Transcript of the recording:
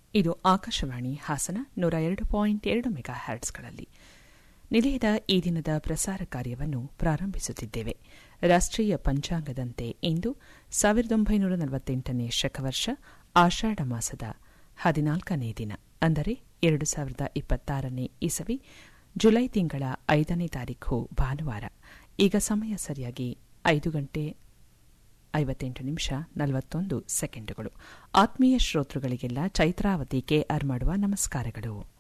ಇದು ಆಕಾಶವಾಣಿ ಹಾಸನ ನೂರ ಎರಡು ಪಾಯಿಂಟ್ ಎರಡು ಮೆಗಾ ಹ್ಯಾಟ್ಸ್ಗಳಲ್ಲಿ ನಿಲಯದ ಈ ದಿನದ ಪ್ರಸಾರ ಕಾರ್ಯವನ್ನು ಪ್ರಾರಂಭಿಸುತ್ತಿದ್ದೇವೆ ರಾಷ್ಟ್ರೀಯ ಪಂಚಾಂಗದಂತೆ ಇಂದು ಸಾವಿರದ ಒಂಬೈನೂರ ನಲವತ್ತೆಂಟನೇ ಶಕವರ್ಷ ಆಷಾಢ ಮಾಸದ ಹದಿನಾಲ್ಕನೇ ದಿನ ಅಂದರೆ ಎರಡು ಸಾವಿರದ ಇಪ್ಪತ್ತಾರನೇ ಇಸವಿ ಜುಲೈ ತಿಂಗಳ ಐದನೇ ತಾರೀಖು ಭಾನುವಾರ ಈಗ ಸಮಯ ಸರಿಯಾಗಿ ಐದು ಗಂಟೆ ಐವತ್ತೆಂಟು ನಿಮಿಷ ನಲವತ್ತೊಂದು ಸೆಕೆಂಡುಗಳು ಆತ್ಮೀಯ ಶ್ರೋತೃಗಳಿಗೆಲ್ಲ ಚೈತ್ರಾವತಿ ಕೆಆರ್ ಮಾಡುವ ನಮಸ್ಕಾರಗಳು